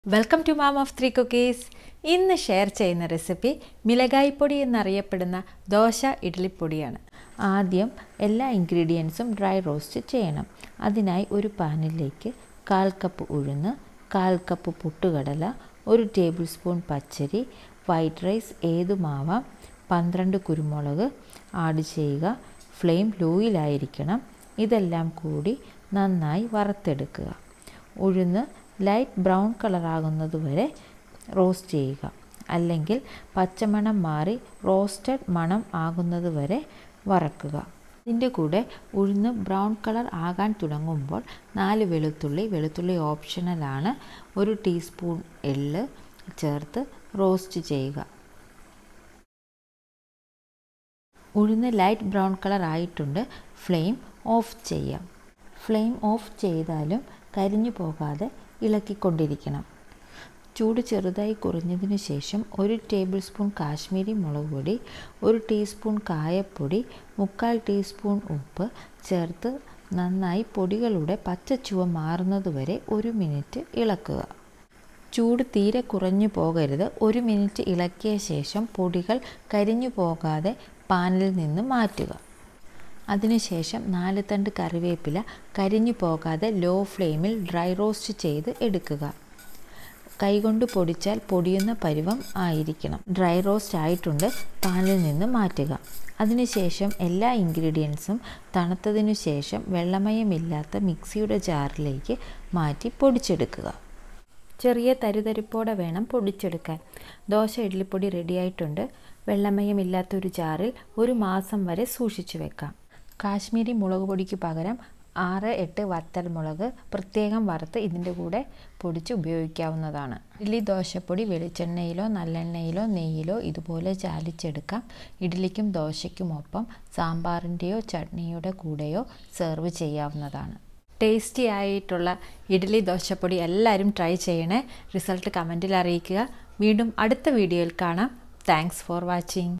welcome to mom of three cookies ഇന്ന് share ചെയ്യുന്ന recipe മിളകായ്പൊടി എന്നറിയപ്പെടുന്ന ദോശ ഇഡ്ഡലിപ്പൊടിയാണ് ആദ്യം എല്ലാ ഇൻഗ്രീഡിയൻസും ഡ്രൈ റോസ്റ്റ് ചെയ്യണം അതിനായി ഒരു പാനിലേക്ക് കാൽ കപ്പ് ഉഴുന്ന് കാൽ കപ്പ് പുട്ടുകടല ഒരു ടേബിൾ സ്പൂൺ പച്ചരി വൈറ്റ് റൈസ് ഏതുമാവാം പന്ത്രണ്ട് കുരുമുളക് ആഡ് ചെയ്യുക ഫ്ലെയിം ലോയിലായിരിക്കണം ഇതെല്ലാം കൂടി നന്നായി വറുത്തെടുക്കുക ഉഴുന്ന് ലൈറ്റ് ബ്രൗൺ കളറാകുന്നത് വരെ റോസ്റ്റ് ചെയ്യുക അല്ലെങ്കിൽ പച്ചമണം മാറി റോസ്റ്റഡ് മണം ആകുന്നത് വരെ വറക്കുക ഇതിൻ്റെ കൂടെ ഉഴുന്ന് ബ്രൗൺ കളർ ആകാൻ തുടങ്ങുമ്പോൾ നാല് വെളുത്തുള്ളി വെളുത്തുള്ളി ഓപ്ഷണലാണ് ഒരു ടീസ്പൂൺ എള്ള് ചേർത്ത് റോസ്റ്റ് ചെയ്യുക ഉഴുന്ന് ലൈറ്റ് ബ്രൗൺ കളർ ആയിട്ടുണ്ട് ഫ്ലെയിം ഓഫ് ചെയ്യാം ഫ്ലെയിം ഓഫ് ചെയ്താലും കരിഞ്ഞു പോകാതെ ഇളക്കിക്കൊണ്ടിരിക്കണം ചൂട് ചെറുതായി കുറഞ്ഞതിന് ശേഷം ഒരു ടേബിൾ സ്പൂൺ കാശ്മീരി മുളക് പൊടി ഒരു ടീസ്പൂൺ കായപ്പൊടി മുക്കാൽ ടീസ്പൂൺ ഉപ്പ് ചേർത്ത് നന്നായി പൊടികളുടെ പച്ചച്ചുവ മാറുന്നതുവരെ ഒരു മിനിറ്റ് ഇളക്കുക ചൂട് തീരെ കുറഞ്ഞു പോകരുത് ഒരു മിനിറ്റ് ഇളക്കിയ ശേഷം പൊടികൾ കരിഞ്ഞു പോകാതെ പാനിൽ നിന്ന് മാറ്റുക അതിനുശേഷം നാല് തണ്ട് കറിവേപ്പില കരിഞ്ഞു പോകാതെ ലോ ഫ്ലെയിമിൽ ഡ്രൈ റോസ്റ്റ് ചെയ്ത് എടുക്കുക കൈകൊണ്ട് പൊടിച്ചാൽ പൊടിയുന്ന പരുവം ആയിരിക്കണം ഡ്രൈ റോസ്റ്റ് ആയിട്ടുണ്ട് പാനിൽ നിന്ന് മാറ്റുക അതിനുശേഷം എല്ലാ ഇൻഗ്രീഡിയൻസും തണുത്തതിനു ശേഷം വെള്ളമയമില്ലാത്ത മിക്സിയുടെ ജാറിലേക്ക് മാറ്റി പൊടിച്ചെടുക്കുക ചെറിയ തരുതരിപ്പോടെ വേണം പൊടിച്ചെടുക്കാൻ ദോശ ഇഡ്ലിപ്പൊടി റെഡിയായിട്ടുണ്ട് വെള്ളമയമില്ലാത്തൊരു ജാറിൽ ഒരു മാസം വരെ സൂക്ഷിച്ചു വെക്കാം കാശ്മീരി മുളക് പൊടിക്ക് പകരം ആറ് എട്ട് വത്തൽ മുളക് പ്രത്യേകം വറുത്ത് ഇതിൻ്റെ കൂടെ പൊടിച്ച് ഉപയോഗിക്കാവുന്നതാണ് ഇഡ്ഡലി ദോശപ്പൊടി വെളിച്ചെണ്ണയിലോ നല്ലെണ്ണയിലോ നെയ്യിലോ ഇതുപോലെ ചാലിച്ചെടുക്കാം ഇഡ്ഡലിക്കും ദോശയ്ക്കുമൊപ്പം സാമ്പാറിൻ്റെയോ ചട്നിയുടെ കൂടെയോ സെർവ് ചെയ്യാവുന്നതാണ് ടേസ്റ്റി ആയിട്ടുള്ള ഇഡ്ഡലി ദോശപ്പൊടി എല്ലാവരും ട്രൈ ചെയ്യണേ റിസൾട്ട് കമൻറ്റിൽ അറിയിക്കുക വീണ്ടും അടുത്ത വീഡിയോയിൽ കാണാം താങ്ക്സ് ഫോർ വാച്ചിങ്